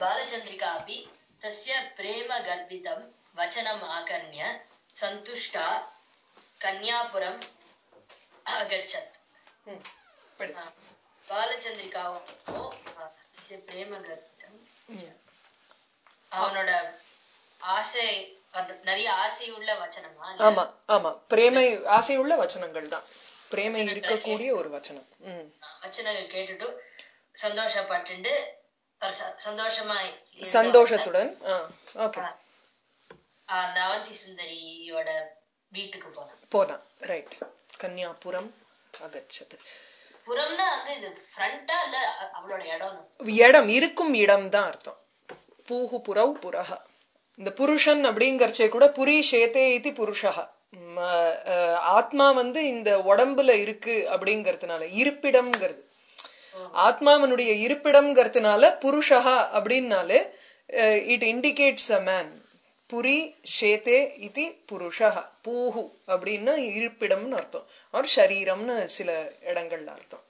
बालचन्द्रिकापि तस्य प्रेमगर्भितं वचनम् आकर्ण्य सन्तुष्टा कन्यापुरम् अगच्छत् ம். படி ஆ, பாலச்சந்திரிகாவும் ஆ, तस्य प्रेमगर्भितं ம். அவனோட ஆசை அது நிறைய ஆசை உள்ள வச்சனமா இல்ல? ஆமா ஆமா பிரேமை ஆசையுள்ள வச்சனங்கள் தான் பிரேமை இருக்கக்கூடிய ஒரு வச்சனம் ம் வச்சனங்கள் கேட்டுட்டு சந்தோஷப்பட்டு ஒரு ச- சந்தோஷமா இருந்த சந்தோஷத்துடன் ஓகே ஆ, அந்த அவந்தி சுந்தரியோட வீட்டுக்கு போனான் போனான் ரைட் கன்யாபுரம் அகச்சது புறம்னா வந்து இது ஃப்ரண்டா இல்ல அ- அவளோட இடம் இடம் இருக்கும் இடம் தான் அர்த்தம் பூஹு புரவ் புரஹ இந்த புருஷன் அப்படிங்கறச்சே கூட புரி ஷேதே இது புருஷா ஆத்மா வந்து இந்த உடம்புல இருக்கு அப்படிங்கறதுனால இருப்பிடம்ங்கிறது ஆத்மாவனுடைய இருப்பிடம்ங்கிறதுனால புருஷா அப்படின்னாலே இட் இண்டிகேட்ஸ் அ மேன் புரி ஷேதே இது புருஷா பூஹு அப்படின்னா இருப்பிடம்னு அர்த்தம் ஆர் ஷரீரம்னு சில இடங்கள்ல அர்த்தம்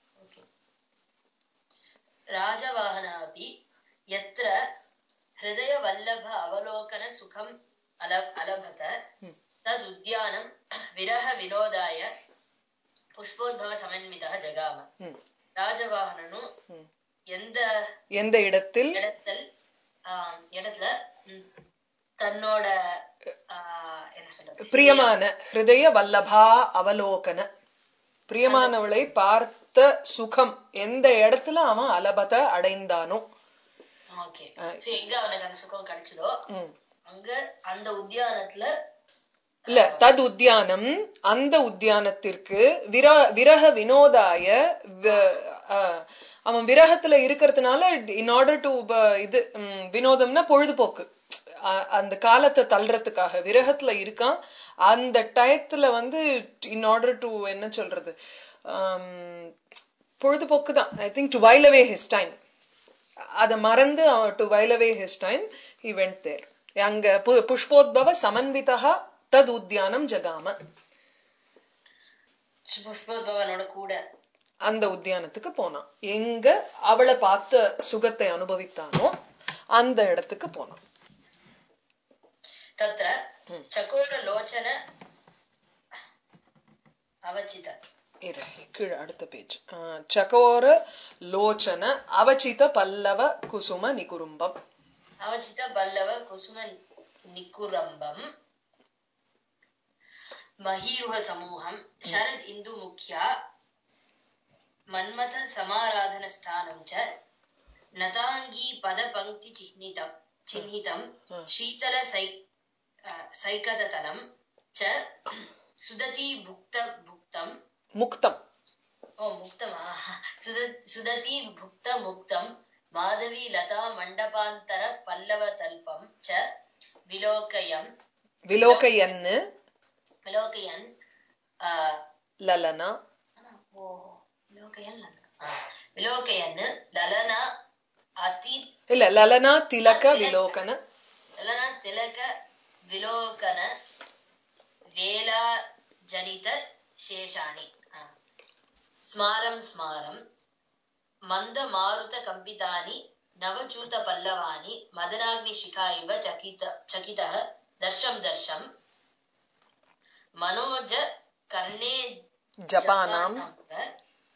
ராஜவாகனாபி यत्र हृदयवल्लभ अवलोकन सुखम् अल अलभत तदुद्यानं विरह विनोदाय पुष्पोद्भव समन्वितः जगाम ம். ராஜவாகனனும் ம். எந்த எந்த இடத்தில் இடத்தில் ஆம், இடத்துல ம், தன்னோட ஆஹ், என்ன சொல்றது பிரியமான ஹிருதய வல்லபா அவலோகன பிரியமானவளை பார்த்த சுகம் எந்த இடத்துல அவன் அலபத அடைந்தானோ ஓகே சோ எங்க அவனுக்கு அந்த சுகம் கிடைச்சதோ ம். அங்க அந்த உத்தியானத்துல இல்ல தத் உத்தியானம் அந்த உத்தியானத்திற்கு விர விரக வினோதாய வ- அஹ், அவன் விரகத்துல இருக்கிறதுனால இன் ஆர்டர் டு இது ம், வினோதம்னா பொழுதுபோக்கு அ- அந்த காலத்தை தள்ளுறதுக்காக விரகத்துல இருக்கான் அந்த டயத்துல வந்து இன் ஆர்டர் டு என்ன சொல்றது ஆம், பொழுதுபோக்கு தான் I think to while away his time அதை மறந்து அவன் to while away his time he went there அங்க பு- புஷ்போத்பவ சமன்விதா தத் உத்தியானம் ஜகாம புஷ்போத்பவனோட கூட அந்த உத்தியானத்துக்கு போனான் எங்க அவளை பார்த்த சுகத்தை அனுபவித்தானோ அந்த இடத்துக்கு போனான் तत्र चकोरलोचन अवचित இரு, கீழே அடுத்த பேஜ் சகோர லோச்சன அவச்சித பல்லவ குசும நிகுரும்பம் अवचित बल्लव कुसुम निकुरम्बम् महीरुह समूहं शरद इन्दु मुख्या मन्मथ समाराधन स्थानं च नताङ्गी पद पङ्क्ति चिह्नितं चिह्नितं शीतल सै सैकततलं च सुदति भुक्त भुक्तं முக்தம் ओ मुक्तमा सुद सुदति भुक्त मुक्तं माधवी लता मण्डपान्तर पल्लवतल्पं च विलोकयं விலோகையன்னு विलोकयन् आ, லலனா ओ विलोकयन् आ, विलोकयन् ललना अति இல்ல லலனா திலக விலோகன ललना तिलक विलोकन वेला जनित शेषाणि आ. स्मारं स्मारं मन्दमारुतकम्पितानि नवचूतपल्लवानि मदनाग्निशिखा इव चकित चकितः दर्शं दर्शं मनोज कर्णे ஜபானாம் जपानाम्ब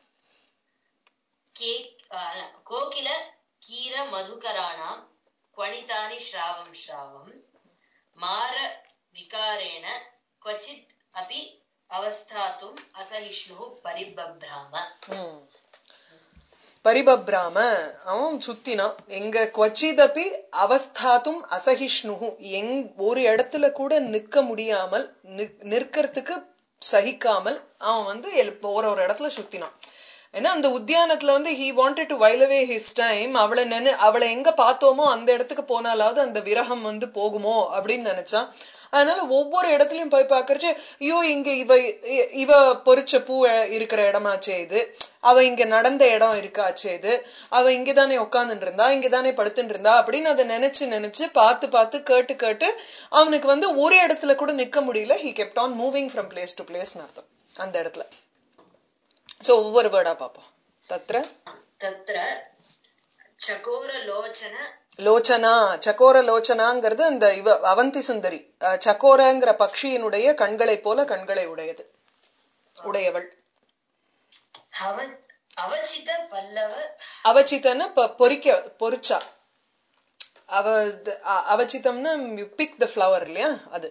के आ, न, कोकिल कीर मधुकराणां क्वणितानि श्रावं श्रावं मार विकारेण क्वचित् अपि अवस्थातुम् असहिष्णुः परिबभ्राम ம். பரிபப்ராம அவன் சுத்தினான் எங்க கொச்சிதப்பி அவஸ்தாத்தும் அசகிஷ்ணுகு எங் ஒரு இடத்துல கூட நிக்க முடியாமல் நிக்- நிற்கறதுக்கு சகிக்காமல் அவன் வந்து எல்- ஒரு ஒரு இடத்துல சுத்தினான் ஏன்னா அந்த உத்தியானத்துல வந்து he wanted to while away his time அவளை நினை அவளை எங்க பார்த்தோமோ அந்த இடத்துக்கு போனாலாவது அந்த விரகம் வந்து போகுமோ அப்படின்னு நினைச்சான் அதனால ஒவ்வொரு இடத்துலயும் போய் பார்க்கறச்சு ஐயோ இங்க இவ இ- இவ பொறிச்ச பூ இருக்கிற இடமாச்சே இது அவ இங்க நடந்த இடம் இருக்காச்சே இது அவ இங்கதானே உட்காந்துட்டு இருந்தா இங்கதானே படுத்துட்டு இருந்தா அப்படின்னு அதை நினைச்சு நினைச்சு பார்த்து பார்த்து கேட்டு கேட்டு அவனுக்கு வந்து ஒரு இடத்துல கூட நிக்க முடியல he kept on moving from place to place அர்த்தம் அந்த இடத்துல சோ ஒவ்வொரு வேர்டா பார்ப்போம் தத்ர तत्र चकोरलोचन லோச்சனா சக்கோர லோச்சனாங்கிறது அந்த இவ அவந்தி சுந்தரி அஹ், சக்கோரங்கிற பக்ஷியினுடைய கண்களை போல கண்களை உடையது உடையவள் அவ அவச்சித பல்லவ அவச்சித்தன்னு ப- பொறிக்க பொறிச்சா அவ அ- அவச்சித்தம்னா பிக் த ஃப்ளவர் இல்லையா அது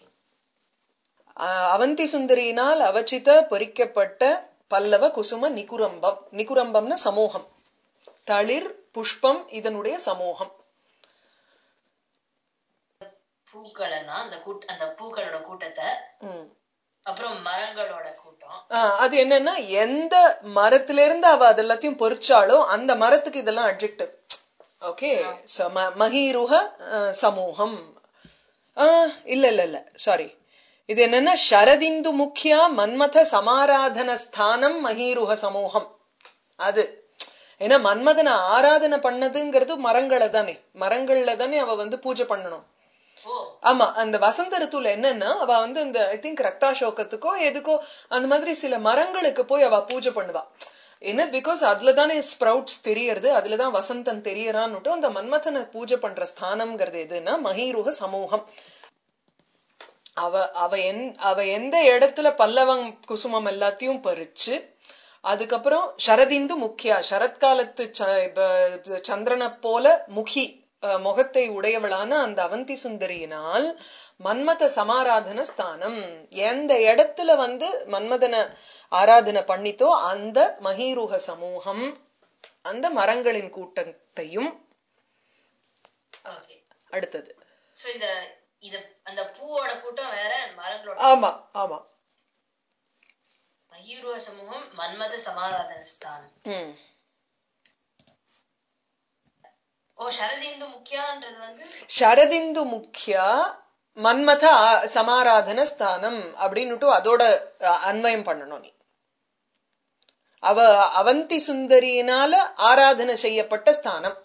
அஹ், அவந்தி சுந்தரியினால் அவச்சித பொறிக்கப்பட்ட பல்லவ குசும நிகுரம்பம் நிகுரம்பம்னா சமூகம் தளிர் புஷ்பம் இதனுடைய சமூகம் பூக்கள்னா அந்த கூட்ட அந்த பூக்களோட கூட்டத்தை ம். அப்புறம் மரங்களோட கூட்டம் ஆஹ் அது என்னன்னா எந்த மரத்துல இருந்து அவ அது எல்லாத்தையும் பொறிச்சாலோ அந்த மரத்துக்கு இதெல்லாம் அட்ஜெக்டிவ் ஓகே மகீருக அஹ், சமூகம் ஆஹ், இல்ல இல்ல இல்ல சாரி இது என்னன்னா சரதிந்து முக்கியா மன்மத சமாராதன ஸ்தானம் மகீருக சமூகம் அது ஏன்னா மன்மதனை ஆராதனை பண்ணதுங்கிறது மரங்களை தானே மரங்கள்ல தானே அவ வந்து பூஜை பண்ணணும் ஓ ஆமா அந்த வசந்த ரித்துல என்னன்னா அவ வந்து இந்த ஐ திங்க் ரக்தாசோகத்துக்கோ எதுக்கோ அந்த மாதிரி சில மரங்களுக்கு போய் அவ பூஜை பண்ணுவா என்ன பிகாஸ் அதுல தானே ஸ்ப்ரவுட்ஸ் தெரியறது அதுலதான் வசந்தன் தெரியறான்னுட்டு அந்த மன்மதனை பூஜை பண்ற ஸ்தானம்ங்கிறது எதுன்னா மகீருக சமூகம் அவ அவ எந் அவ எந்த இடத்துல பல்லவம் குசுமம் எல்லாத்தையும் பறிச்சு அதுக்கப்புறம் சரதிந்து முக்கியா சரத்காலத்து ச- ப- சந்திரனை போல முகி அஹ், முகத்தை உடையவளான அந்த அவந்தி சுந்தரியினால் மன்மத சமாராதன ஸ்தானம் எந்த இடத்துல வந்து மன்மதனை ஆராதனை பண்ணித்தோ அந்த மகீருக சமூகம் அந்த மரங்களின் கூட்டத்தையும் ஓகே அடுத்தது சோ இந்த இது அந்த பூவோட கூட்டம் வேற மரங்களோட ஆமா ஆமா மயூருவ சமூகம் மன்மத சமாராதன ஸ்தானம் ம் ஓ சரதிந்து முக்கியான்றது வந்து சரதிந்து முக்கியா மன்மத ஆ- சமாராதன ஸ்தானம் அப்படின்னுட்டு அதோட அ, அன்வயம் பண்ணணும் நீ அவ அவந்தி சுந்தரியினால ஆராதனை செய்யப்பட்ட ஸ்தானம்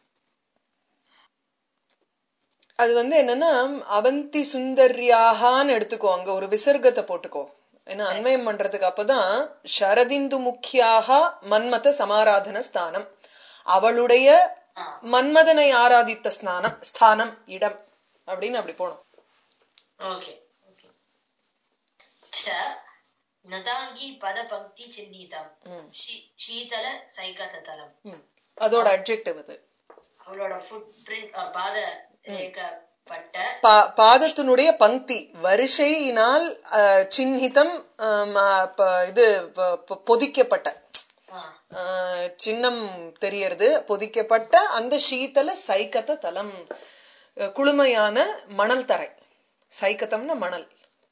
அது வந்து என்னன்னா அவந்தி சுந்தர்யாகான்னு எடுத்துக்கோ அங்க ஒரு விசர்க்கத்தை போட்டுக்கோ ஏன்னா அன்வயம் பண்றதுக்கு அப்பதான் சரதிந்து முக்கியாக மன்மத சமாராதன ஸ்தானம் அவளுடைய ஆ. மன்மதனை ஆராதித்த ஸ்நானம் ஸ்தானம் இடம் அப்படின்னு அப்படி போனோம் ஓகே ஓகே ச நதாங்கி பத பக்தி சின்னிதம் ம். ஷீ- சீதல சைகத தலம் ம். அதோட அட்ஜெக்டிவ் அது அவளோட ஃபுட் பிரிண்ட் பாத ரேகப்பட்ட பா- பாதத்தினுடைய பங்கி வரிசையினால் அஹ், சின்னிதம் ஆம், அஹ், ப- இது ப- ப- பொதிக்கப்பட்ட ஆ, அஹ், சின்னம் தெரியறது பொதிக்கப்பட்ட அந்த சீதல சைக்கத தலம் அஹ், குளுமையான மணல் தரை சைக்கதம்னா மணல்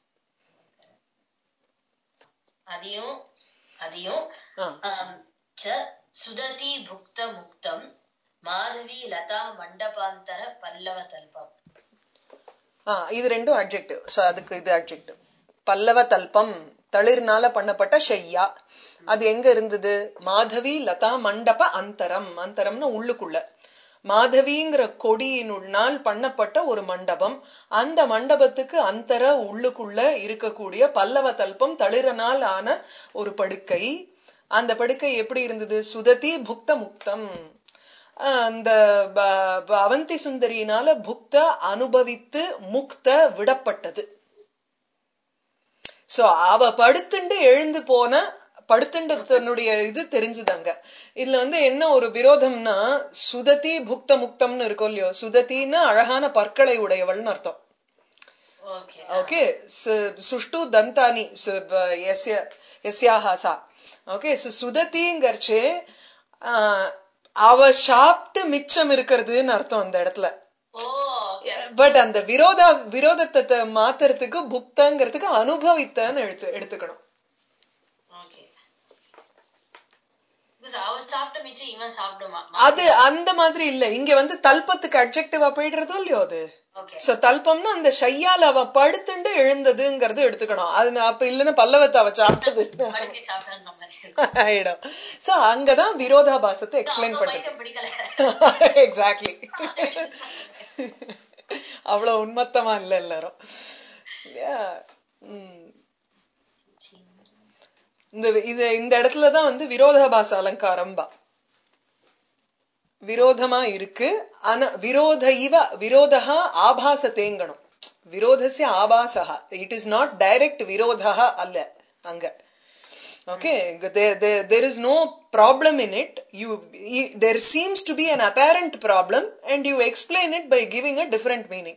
அதையும் அதையும் ஆ. ஆம், ச சுததி புக்த முக்தம் மாதவி லதா மண்டபாந்தர பல்லவ தல்பம் ஆ இது ரெண்டும் அட்ஜெக்டிவ் ஸோ அதுக்கு இது அட்ஜெக்டிவ் பல்லவ தல்பம் தளிர்னால பண்ணப்பட்ட ஷையா அது எங்க இருந்தது மாதவி லதா மண்டப அந்தரம் அந்தரம்னா உள்ளுக்குள்ள மாதவிங்கிற கொடியினுள்ளால் பண்ணப்பட்ட ஒரு மண்டபம் அந்த மண்டபத்துக்கு அந்தர உள்ளுக்குள்ள இருக்கக்கூடிய பல்லவ தல்பம் தளிரனால் ஆன ஒரு படுக்கை அந்த படுக்கை எப்படி இருந்தது சுததி புக்த முக்தம் ஆஹ் அந்த ப- ப- அவந்தி சுந்தரியினால புக்த அனுபவித்து முக்த விடப்பட்டது சோ அவ படுத்துண்டு எழுந்து போன படுத்துண்டு தன்னுடைய இது தெரிஞ்சுதாங்க இதுல வந்து என்ன ஒரு விரோதம்னா சுததி புக்த முக்தம்னு இருக்கும் இல்லையோ சுதத்தின்னா அழகான பற்களை உடையவள்னு அர்த்தம் ஓகே ஓகே சுஷ்டு தந்தானி சு- ப- எஸ்ய எஸ்யாஹா சா ஓகே சுதத்திங்கர்ச்சே அவ சாப்பிட்டு மிச்சம் இருக்கிறதுன்னு அர்த்தம் அந்த இடத்துல ஓ ஓகே பட் அந்த விரோத விரோதத்தை த- மாத்துறதுக்கு புக்தங்கிறதுக்கு அனுபவித்தன்னு எடுத்து எடுத்துக்கணும் ஓகே அவ சாப்பிட்ட மிச்சம் இவன் சாப்பிடுமா அது அந்த மாதிரி இல்ல இங்க வந்து தல்பத்துக்கு அட்ஜெக்டிவா போயிடுறதோ இல்லையோ அது ஓகே சோ தல்பம்னா அந்த ஷையால் அவ படுத்துண்டு எழுந்ததுங்கிறது எடுத்துக்கணும் அது அப்ப இல்லைன்னா பல்லவத்தை அவ சாப்பிட்டது படுக்கை சாப்பிட்டான்ற மாதிரி இருக்கும். ஆயிடும் சோ அங்கதான் விரோதாபாசத்தை எக்ஸ்பிளைன் அவங்க பண்றது பைத்தியம் பிடிக்கல எக்ஸாக்ட்லி அவ்வளவு உண்மத்தமா இல்ல எல்லாரும் Yeah. ம். இந்த இது இந்த இடத்துலதான் வந்து விரோதாபாச அலங்காரம் பா விரோதமா இருக்கு ஆனா விரோத இவ விரோதா ஆபாச தேங்கணும் விரோதஸ்ய ஆபாசா இட் இஸ் நாட் டைரக்ட் விரோதா அல்ல அங்க okay there, there, there is no problem in it you, you there seems to be an apparent problem and you explain it by giving a different meaning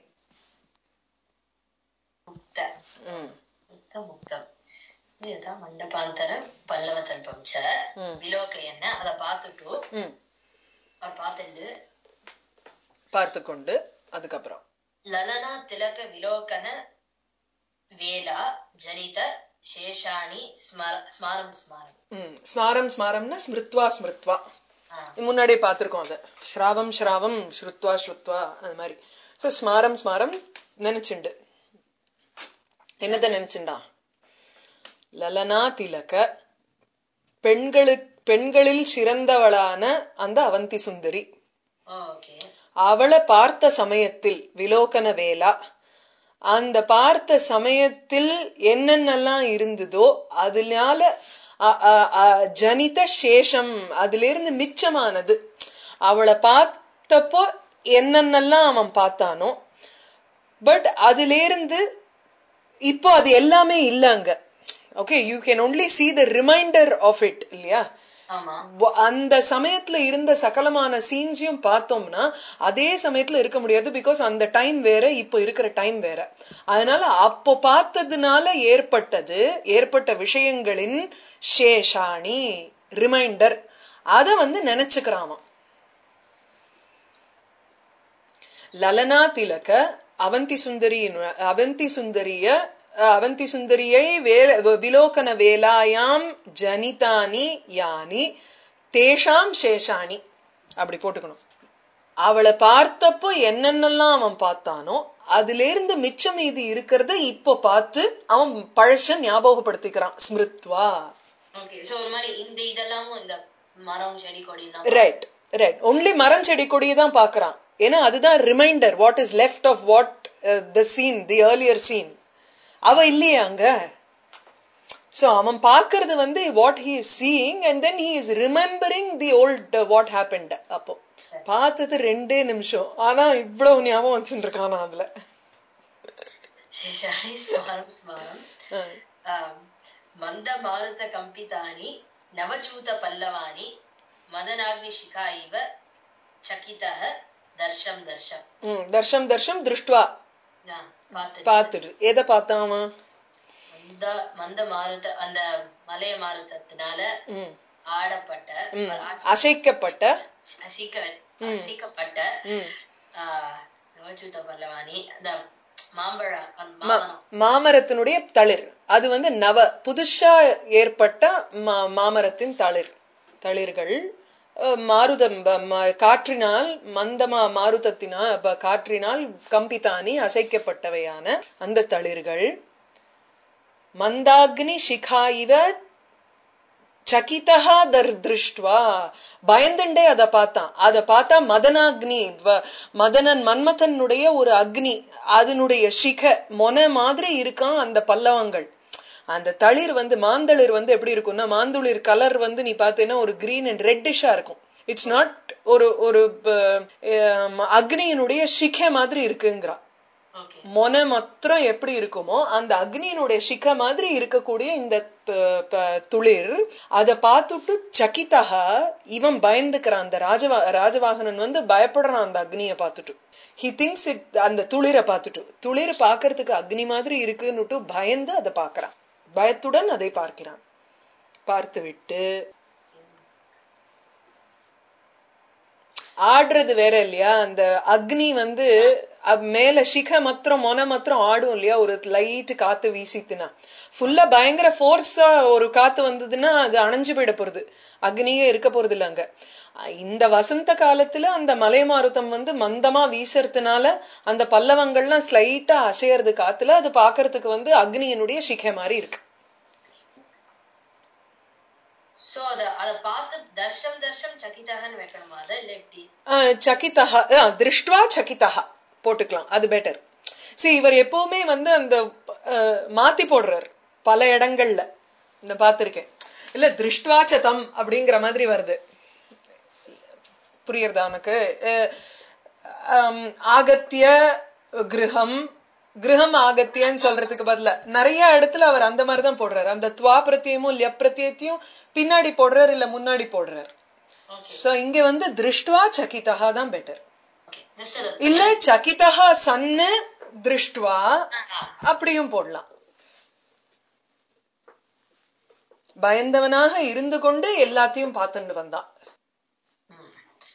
ಮುಕ್ತ ಮುಕ್ತ ಮುಕ್ತಂ ಇದು ಮಂಡಪಾಂತರ ಪಲ್ಲವ ತಲ್ಪಂ ಚ ವಿಲೋಕಯನ್ನ ಅದ ಪಾತುಟ್ಟು ம், ಅವ್ರು ಪಾತಂಡು பார்த்து கொண்டு அதுக்கப்புறம் ಲಲನಾ ತಿಲಕ ವಿಲೋಕನ ವೇಲ ಜನಿತ ಶೇಷಾಣಿ ಸ್ಮರ ಸ್ಮಾರಂ ಸ್ಮಾರಂ ம், ஸ்மாரம் ஸ்மாரம்னா ஸ்மிருத்வா ஸ்மிருத்வா ஆ, முன்னாடியே பார்த்திருக்கோம் அதை ஸ்ராவம் ஸ்ராவம் ஸ்ருத்வா ஸ்ருத்வா அது மாதிரி ஸோ ஸ்மாரம் ஸ்மாரம் நினைச்சுண்டு என்னத நினைச்சுண்டா லலனா திலக பெண்களுக்கு பெண்களில் சிறந்தவளான அந்த அவந்தி சுந்தரி ಓಕೆ அவளை பார்த்த சமயத்தில் விலோகன வேலா அந்த பார்த்த சமயத்தில் என்னென்னலாம் இருந்ததோ அதனால அ- அ- அ- ஜனித சேஷம் அதிலிருந்து மிச்சமானது அவளை பார்த்தப்போ என்னென்னலாம் அவன் பார்த்தானோ பட் அதிலிருந்து இப்போ அது எல்லாமே இல்ல அங்க okay you can only see the reminder of it இல்லையா ஆமா வ- அந்த சமயத்துல இருந்த சகலமான சீன்ஸையும் பார்த்தோம்னா அதே சமயத்துல இருக்க முடியாது பிகாஸ் அந்த டைம் வேற இப்போ இருக்கிற டைம் வேற அதனால அப்போ பார்த்ததுனால ஏற்பட்டது ஏற்பட்ட விஷயங்களின் சேஷாணி ரிமைண்டர் அத வந்து நினைச்சுக்கிறாமா லலனா திலக அவந்தி சுந்தரியின் அவந்தி சுந்தரிய அஹ், அவந்தி சுந்தரியை வேல விலோகன வேலாயாம் ஜனிதானி யானி தேஷாம் சேஷாணி அப்படி போட்டுக்கணும் அவளை பார்த்தப்போ என்னென்னலாம் அவன் பார்த்தானோ அதுல இருந்து மிச்சம் மீதி இருக்கிறத இப்போ பார்த்து அவன் பழச ஞாபகப்படுத்திக்கிறான் ஸ்மிருத்வா ஓகே சோ ஒரு மாதிரி இந்த இதெல்லாமும் இந்த மரம் செடி கொடி எல்லாம் ரைட் ரைட் ஒன்லி மரம் செடி கொடியை தான் பாக்குறான் ஏன்னா அதுதான் reminder what is left of what the scene the earlier scene அவ இல்லையே அங்க சோ அவன் பார்க்கிறது வந்து what he is seeing and then he is remembering the old what happened அப்போ பார்த்தது ரெண்டே நிமிஷம் ஆனா இவ்வளவு ஞாபகம் வச்சுட்டு இருக்கானா அதுல ಶೇಷಾಣಿ ಸ್ಮಾರಂ ಸ್ಮಾರಂ அஹ். ಆಮ್, ಮಂದ ಮಾರುತ ಕಂಪಿತಾನಿ ನವಚೂತ ಪಲ್ಲವಾನಿ ಮದನಾಗ್ನಿ ಶಿಖಾ ಇವ ಚಕಿತಃ ದರ್ಶಂ ದರ್ಶಂ ம், தர்ஷம் தர்ஷம் திருஷ்டுவா ನಾ பார்த்து பார்த்துடு எதை பார்த்தான் அவன் மந்த மந்த மாருத அந்த மலைய மாருதத்தினால ம், ஆடப்பட்ட ம். அசைக்கப்பட்ட அசிக்க அசிக்கப்பட்ட ம், ஆஹ், நவச்சூத பல்லவானி அந்த மாம்பழ மா- மாமரம் மாமரத்தினுடைய தளிர் அது வந்து நவ புதுசா ஏற்பட்ட மா- மாமரத்தின் தளிர் தளிர்கள் அஹ், மாருதம் ப- ம- காற்றினால் மந்தமா மாருதத்தினால் ப- காற்றினால் கம்பித்தானி அசைக்கப்பட்டவையான அந்த தளிர்கள் மந்தாக்னி சிகா இவ சகிதா தர் திருஷ்டுவா பயந்துண்டே அத பார்த்தான் அத பார்த்தா மதனாக்னி வ- மதனன் மன்மதனுடைய ஒரு அக்னி அதனுடைய சிக மொன மாதிரி இருக்கான் அந்த பல்லவங்கள் அந்த தளிர் வந்து மாந்தளிர் வந்து எப்படி இருக்கும்னா மாந்துளிர் கலர் வந்து நீ பார்த்தேன்னா ஒரு கிரீன் அண்ட் ரெட்டிஷா இருக்கும் இட்ஸ் நாட் ஒரு ஒரு ப- அஹ் அக்னியினுடைய சிகை மாதிரி இருக்குங்கிறான் ஓகே மொன மாத்திரம் எப்படி இருக்குமோ அந்த அக்னியினுடைய சிக்க மாதிரி இருக்கக்கூடிய இந்த த- ப- துளிர் அத பார்த்துட்டு சகிதா இவன் பயந்துக்கிறான் அந்த ராஜவா ராஜவாகனன் வந்து பயப்படுறான் அந்த அக்னிய பார்த்துட்டு ஹி திங்ஸ் இட் அந்த துளிரை பார்த்துட்டு துளிர் பார்க்கறதுக்கு அக்னி மாதிரி இருக்குன்னுட்டு பயந்து அதை பார்க்கறான் பயத்துடன் அதை பார்க்கிறான் பார்த்து விட்டு ஆடுறது வேற இல்லையா அந்த அக்னி வந்து அப்- மேல சிக மாத்திரம் மொன மாத்திரம் ஆடும் இல்லையா ஒரு லைட் காத்து வீசித்துனா ஃபுல்லா பயங்கர ஃபோர்ஸா ஒரு காத்து வந்ததுன்னா அது அணைஞ்சு போயிட போறது அக்னியே இருக்க போறது இல்ல அங்க அஹ் இந்த வசந்த காலத்துல அந்த மலைமாருத்தம் வந்து மந்தமா வீசறதுனால அந்த பல்லவங்கள்லாம் ஸ்லைட்டா அசையறது காத்துல அது பாக்குறதுக்கு வந்து அக்னியினுடைய சிகை மாதிரி இருக்கு சோ அத அத பார்த்து தர்ஷம் தர்ஷம் சகிதகன்னு வைக்கணுமா அத இல்ல எப்படி அஹ் சகிதஹா அஹ் திருஷ்டுவா சகிதஹா போட்டுக்கலாம் அது பெட்டர் see இவர் எப்பவுமே வந்து அந்த அஹ், மாத்தி போடுறார் பல இடங்கள்ல இந்த பார்த்திருக்கேன் இல்ல திருஷ்டுவா சதம் அப்படிங்கிற மாதிரி வருது புரியுறதா உனக்கு அஹ், ஆம், ஆகத்திய கிரகம் கிரகம் ஆகத்தியன்னு சொல்றதுக்கு பதிலா நிறைய இடத்துல அவர் அந்த மாதிரி தான் போடுறாரு அந்த துவா பிரத்தியமும் லிய பிரத்தியத்தையும் பின்னாடி போடுறாரு இல்ல முன்னாடி போடுறாரு ஓகே சோ இங்க வந்து திருஷ்டுவா சகிதா தான் பெட்டர் ஓகே ஜஸ்ட் அது இல்ல சகிதா சன்னு திருஷ்டுவா ஆ, அப்படியும் போடலாம் பயந்தவனாக இருந்து கொண்டு எல்லாத்தையும் பார்த்துட்டு வந்தான் ம்.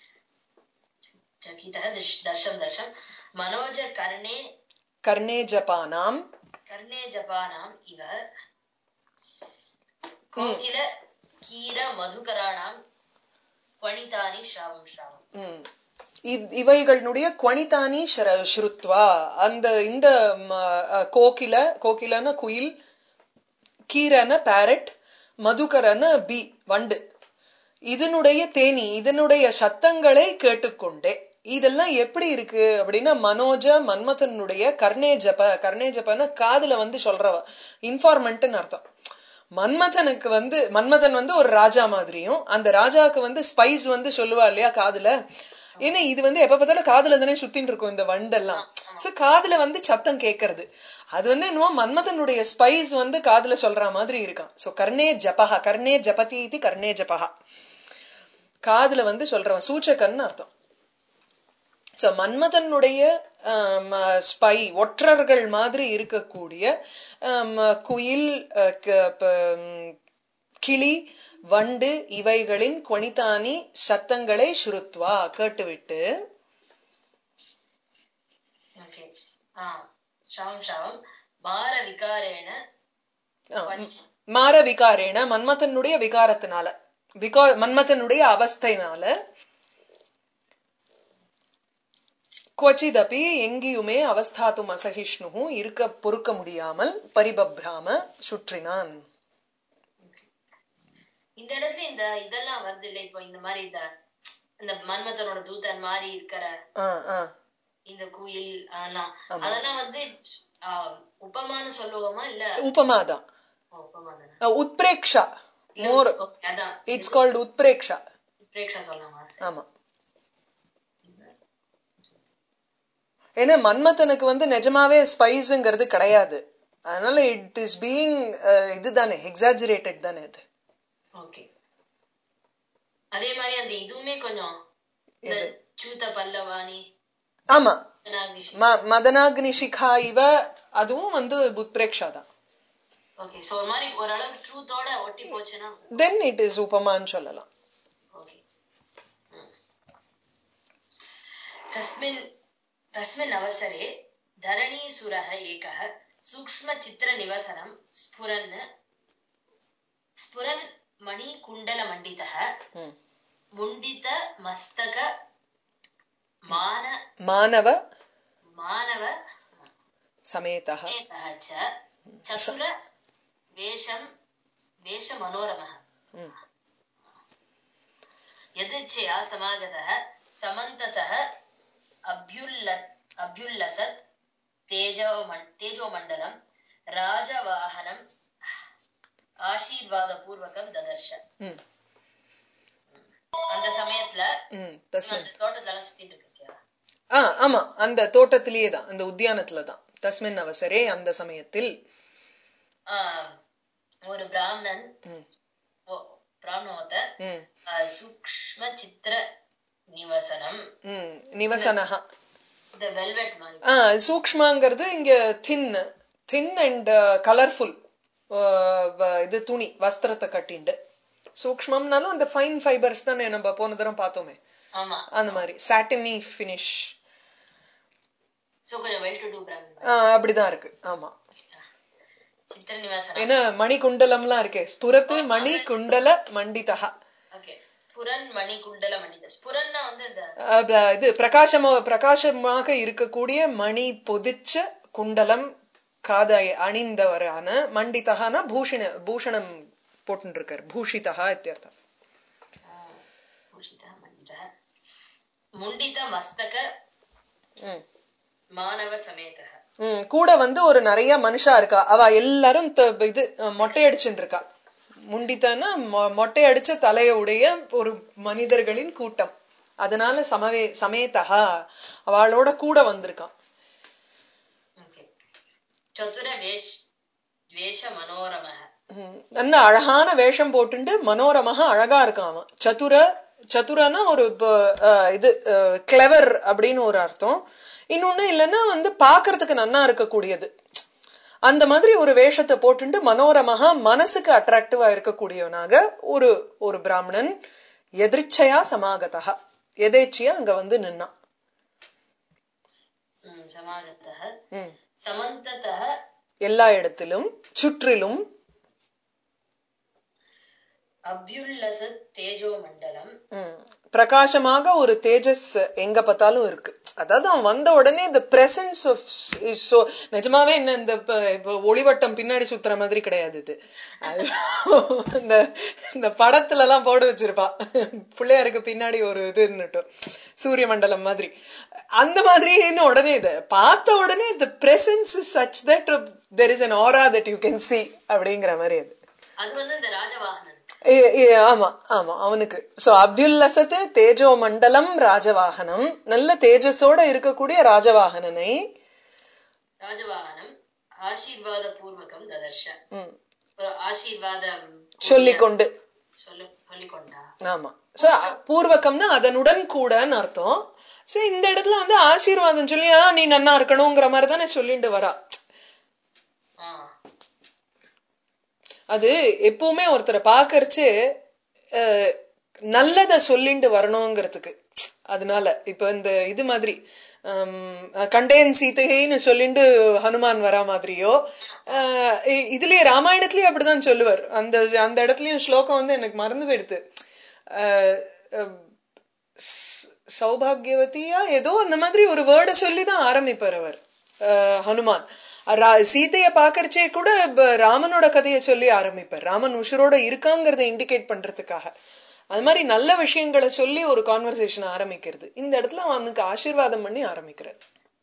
चकितः दृश् दर्शं दर्शं मनोज कर्णे கர்ணே ஜபானாம் कर्णे जपानाम् इव कोकिल कीर मधुकराणां क्वणितानि श्रावं श्रावम् ம். இ- இவைகளுடைய குவணிதானி ஷர- ஸ்ருத்வா அந்த இந்த ம, அ, கோகில கோகிலன குயில் கீரன பேரட் மதுகரன பி வண்டு இதனுடைய தேனி இதனுடைய சத்தங்களை கேட்டுக்கொண்டே இதெல்லாம் எப்படி இருக்கு அப்படின்னா மனோஜ மன்மதனுடைய கர்ணே ஜப கர்ணே ஜபன காதுல வந்து சொல்றவ இன்ஃபார்மெண்ட்னு அர்த்தம் மன்மதனுக்கு வந்து மன்மதன் வந்து ஒரு ராஜா மாதிரியும் அந்த ராஜாவுக்கு வந்து ஸ்பைஸ் வந்து சொல்லுவா இல்லையா காதுல ஏன்னா இது வந்து எப்ப பார்த்தாலும் காதுல தானே சுத்தின்னு இருக்கும் இந்த வண்டெல்லாம் சோ காதுல வந்து சத்தம் கேட்கறது அது வந்து என்னமோ மன்மதனுடைய ஸ்பைஸ் வந்து காதுல சொல்ற மாதிரி இருக்கான் சோ கர்ணே ஜபஹா கர்ணே ஜபதி இது கர்ணே ஜபஹா காதுல வந்து சொல்றவன் சூச்சகன்னு அர்த்தம் சோ மன்மதனுடைய ஸ்பை ஒற்றர்கள் மாதிரி இருக்கக்கூடிய ஆம், குயில் அஹ், க- ப- ம், கிளி வண்டு இவைகளின் குவணித்தானி சத்தங்களை ஸ்ருத்வா கேட்டுவிட்டு ओके हा श्रावं श्रावं भारविकारेण ஆ, ம், மார விகாரேன மன்மதனுடைய விகாரத்தினால விகா மன்மதனுடைய அவஸ்தைனால கொச்சிதபி எங்கேயுமே அவஸ்தாத்தும் அசகிஷ்ணு இருக்க பொறுக்க முடியாமல் பரிபப்ராம சுற்றினான் இந்த இடத்துல இந்த இதெல்லாம் வருது இல்ல இப்போ இந்த மாதிரி இந்த இந்த மன்மதனோட தூதன் மாதிரி இருக்கிற ஆ, ஆ. இந்த குயில் அதெல்லாம் அதெல்லாம் வந்து ஆஹ், உபமான்னு சொல்லுவோமா இல்ல உபமாதான் ஓ, உபமா தானே அஹ், உத்பிரேக்ஷா மோர் Okay, அதான் இட்ஸ் கால்டு உத்பிரேக்ஷா பிரேக்ஷா சொல்லலாமா ஆமா ஏன்னா மன்மதனுக்கு வந்து நிஜமாவே ஸ்பைஸ்ங்கிறது கிடையாது அதனால இட் இஸ் பீயிங் இதுதானே எக்ஸாஜரேட்டட் தானே இது ஓகே அதே மாதிரி அந்த இதுவுமே கொஞ்சம் இந்த சூத பல்லவாணி ஆமா நாகிஷி ம- மதனாக்னி சிகா இவ அதுவும் வந்து உத்பிரேக்ஷா தான் ஓகே சோ ஒரு மாதிரி ஓரளவு ட்ரூத்தோட ஒட்டி போச்சுன்னா தென் இட் இஸ் உபமான்னு சொல்லலாம் ओके तस्मिन् तस्मिन् अवसरे धरणीसुरः एकः सूक्ष्मचित्रनिवसनं स्फुरन् स्फुरन् मणिकुण्डलमण्डितः ம். मुण्डितमस्तक मान மானவ मानव சமேதா समेतः च चतुर वेषं वेषमनोरमः ம். यदृच्छया समागतः समन्ततः अभ्युल्ल अभ्युल्लसत् तेजोमण् तेजोमण्डलं राजवाहनम् ஆசீர்வாதபூர்வகம் ததர்ஷ ம் அந்த சமயத்துல ம் தஸ்மின் அந்த தோட்டத்துல எல்லாம் சுத்திட்டு இருந்துச்சு ஆ ஆமா அந்த தோட்டத்திலேயே தான் அந்த உத்தியானத்துல தான் தஸ்மின் அவசரே அந்த சமயத்தில் ஆஹ் ஒரு பிராமணன் ம் ஓ- பிராமணன் ஒருத்தர் ம் ஆஹ் சூக்ஷ்ம சித்திர நிவசனம் ம் நிவசனஹா இந்த வெல்வெட் மாதிரி ஆ சூக்ஷ்மாங்கிறது இங்க தின் தின் அண்ட் கலர்ஃபுல் இது துணி வஸ்திரத்தை கட்டிண்டு சூக்ஷ்மம்னாலும் அந்த ஃபைன் ஃபைபர்ஸ் தானே நம்ம போன தரம் பார்த்தோமே ஆமா அந்த மாதிரி சாட்டினி ஃபினிஷ் சோ கொஞ்சம் வெல் டு டூ பிராமணன் அப்படிதான் இருக்கு ஆமா சித்திர நிவாசனம் ஏன்னா மணி குண்டலம்லாம் இருக்கே ஸ்புரத்து மணி குண்டல மண்டிதா ஓகே ஸ்புரன் மணி குண்டல மணித ஸ்புரன்னா வந்து இந்த அஹ் இது பிரகாசமோ பிரகாசமாக இருக்கக்கூடிய மணி பொதிச்ச குண்டலம் காதை அணிந்தவரான மண்டிதகான பூஷண பூஷணம் போட்டு இருக்காரு பூஷிதா இத்தியர்த்தம் பூஷித மணித முண்டித மஸ்தக ம். மானவ சமேதக ம், கூட வந்து ஒரு நிறைய மனுஷா இருக்கா அவ எல்லாரும் த- இது அஹ், மொட்டை அடிச்சுட்டு இருக்கா முண்டித்தானா மொ- மொட்டை அடிச்ச தலையுடைய ஒரு மனிதர்களின் கூட்டம் அதனால சமவே சமேதா அவளோட கூட வந்திருக்கான் ஓகே சதுர வேஷ் வேஷ மனோரமः ம். நல்ல அழகான வேஷம் போட்டுண்டு மனோரமாக அழகா இருக்கான் அவன் சதுர சதுரனா ஒரு ப- அஹ், இது கிளவர் அப்படின்னு ஒரு அர்த்தம் இன்னொன்னு இல்லைன்னா வந்து பாக்குறதுக்கு நன்னா இருக்கக்கூடியது அந்த மாதிரி ஒரு வேஷத்தை போட்டுண்டு மனோரமாக மனசுக்கு அட்ராக்டிவா இருக்கக்கூடியவனாக ஒரு ஒரு பிராமணன் எதிர்ச்சையா சமாகதா எதேச்சியா அங்க வந்து நின்னான் ம், சமாகத்தः ம். சமந்ததः எல்லா இடத்திலும் சுற்றிலும் அபியுல்லசத் தேஜோ மண்டலம் ம். பிரகாசமாக ஒரு தேஜஸ் எங்க பார்த்தாலும் இருக்கு அதாவது அவன் வந்த உடனே இந்த பிரசன்ஸ் ஆஃப் ஸோ நிஜமாவே என்ன இந்த இப்ப இப்ப ஒளிவட்டம் பின்னாடி சுத்துற மாதிரி கிடையாது இது அது இந்த இந்த படத்துல எல்லாம் போட்டு வச்சிருப்பா பிள்ளையாருக்கு பின்னாடி ஒரு இது இருந்துட்டும் சூரிய மண்டலம் மாதிரி அந்த மாதிரி என்ன உடனே இது பார்த்த உடனே இந்த presence such that there is an aura that you can see அப்படிங்கிற மாதிரி அது அது வந்து இந்த ராஜவாகனன் ஏ- ஏ- ஆமா ஆமா அவனுக்கு சோ அபியுல்லசத்து தேஜோ மண்டலம் ராஜவாகனம் நல்ல தேஜஸோட இருக்கக்கூடிய ராஜவாகனனை ராஜவாகனம் ஆசீர்வாத பூர்வகம் ததர்ஷ ம், ஒரு ஆசீர்வாதம் சொல்லிக்கொண்டு சொல்ல சொல்லிக்கொண்டா ஆமா சோ அ- பூர்வகம்னா அதனுடன் கூடன்னு அர்த்தம் சோ இந்த இடத்துல வந்து ஆசீர்வாதம் சொல்லி "ஆ, நீ நன்னா இருக்கணுங்கிற மாதிரி தானே சொல்லிட்டு வரா ஆ அது எப்பவுமே ஒருத்தரை பாக்கறச்சு அஹ், நல்லத சொல்லிண்டு வரணுங்கிறதுக்கு அதனால இப்ப இந்த இது மாதிரி ஹம், கண்டேன் சீதைன்னு சொல்லிண்டு ஹனுமான் வரா மாதிரியோ அஹ், இ- இதுலயே ராமாயணத்திலயும் அப்படிதான் சொல்லுவார் அந்த அந்த இடத்துலயும் ஸ்லோகம் வந்து எனக்கு மறந்து போயிடுது அஹ், அஹ், ஸ்- சௌபாகியவதியா ஏதோ அந்த மாதிரி ஒரு வேர்டை சொல்லி தான் ஆரம்பிப்பார் அவர் அஹ், ஹனுமான் ரா- சீதைய பாக்கறச்சே கூட ப- ராமனோட கதையை சொல்லி ஆரம்பிப்பார் ராமன் உஷரோட இருக்காங்கிறத இண்டிகேட் பண்றதுக்காக அது மாதிரி நல்ல விஷயங்களை சொல்லி ஒரு கான்வர்சேஷன் ஆரம்பிக்கிறது இந்த இடத்துல அவனுக்கு ஆசீர்வாதம் பண்ணி ஆரம்பிக்கிறார்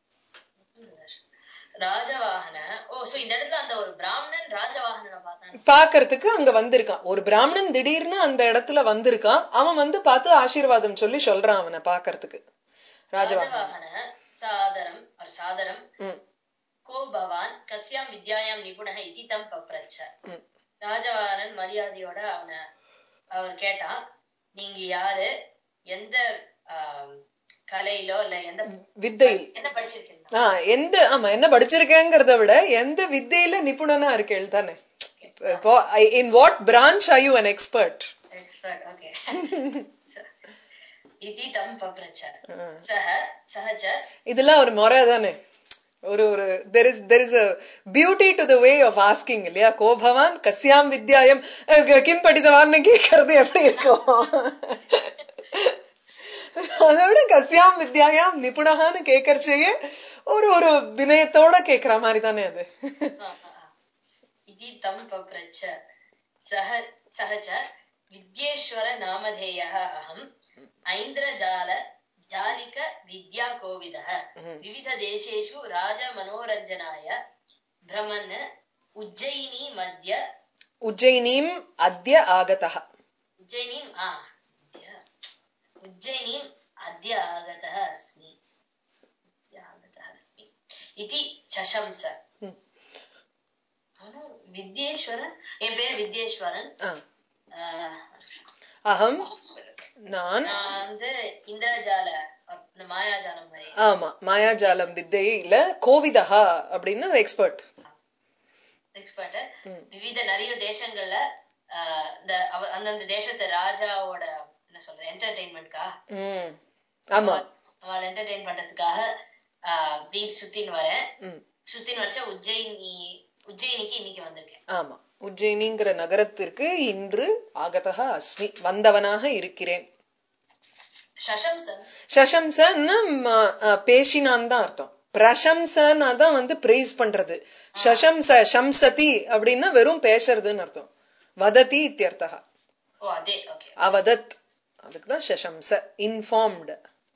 ராஜவாகன ஓ சோ இந்த இடத்துல அந்த ஒரு பிராமணன் ராஜவாகனனை பார்த்தான் பாக்கறதுக்கு அங்க வந்திருக்கான் ஒரு பிராமணன் திடீர்னு அந்த இடத்துல வந்திருக்கான் அவன் வந்து பார்த்து ஆசீர்வாதம் சொல்லி சொல்றான் அவனை பாக்கறதுக்கு ராஜவாகன் ராஜவாகன சாதரம் ஒரு சாதரம் ம் கோ பவான் கஸ்யாம் வித்யாயாம் நிபுணः இதி தம் பப்ரச்ச ம் ராஜவாகனன் மரியாதையோட அவனை அவர் கேட்டா நீங்க யாரு எந்த ஆம், கலையிலோ இல்ல எந்த வித்தையில் என்ன படிச்சிருக்கீங்க ஆ எந்த ஆமா என்ன படிச்சிருக்கேங்கிறத விட எந்த வித்தையில நிபுணனா இருக்கேள் தானே இப்போ in what branch I you an expert expert okay இதி தம் பப்ரச்ச சஹ சஹஜ இதெல்லாம் ஒரு முறை தானே ஒரு ஒரு there is there is a beauty to the way of asking இல்லையா கோ பவான் கஸ்யாம் வித்யாயம் அஹ், க- கிம் படித்தவான்னு கேட்கறது எப்படி இருக்கும் அதை விட கஸ்யாம் வித்யாயாம் நிபுணகான்னு கேட்கறச்சேயே ஒரு ஒரு வினயத்தோட கேட்கற மாதிரி தானே அது इति तं पप्रच्छ सः सः च विद्येश्वर नामधेयः अहम् ऐन्द्रजाल जालिक विद्याकोविदः विविधदेशेषु राजमनोरञ्जनाय भ्रमन् उज्जयिनी मध्य உஜ்ஜயினீம் அத்ய ஆகதः उज्जयिनीम् आ अद्य उज्जयिनीम् अद्य आगतः अस्मि अद्य आगतः अस्मि इति चशंस ம். ஆனா, வித்யேஸ்வரன் என் பேர் வித்யேஸ்வரன் ஆ. ஆஹ், அகம் நான் நான் வந்து இந்திரஜால இந்த மாயாஜாலம் மாதிரி ஆமா மாயாஜாலம் வித்தையில கோவிதஹா அப்படின்னு எக்ஸ்பர்ட் எக்ஸ்பர்ட் விவித நிறைய தேசங்கள்ல ஆஹ், இந்த அவ- அந்தந்த தேசத்து ராஜாவோட என்ன சொல்றது என்டர்டெயின்மெண்ட்கா ம் ஆமா அவளை என்டர்டெயின் பண்றதுக்காக ஆஹ், இப்படி சுத்தின்னு வரேன் ம் சுத்தின்னு வரைச்சா உஜ்ஜயினி உஜ்ஜயினிக்கு இன்னைக்கு வந்திருக்கேன் ஆமா உஜ்ஜயினிங்கிற நகரத்திற்கு இன்று ஆகதா அஸ்மி வந்தவனாக இருக்கிறேன் சசம்சன் சசம்சன்னு ம, அ, பேசினான் தான் அர்த்தம் பிரசம்சன்னா தான் வந்து பிரைஸ் பண்றது சசம்ச சம்சதி அப்படின்னா வெறும் பேசுறதுன்னு அர்த்தம் வததி இத்தியர்த்தா ஓ அதே ஓகே அவதத் அதுக்கு தான் சசம்ச இன்ஃபார்ம்டு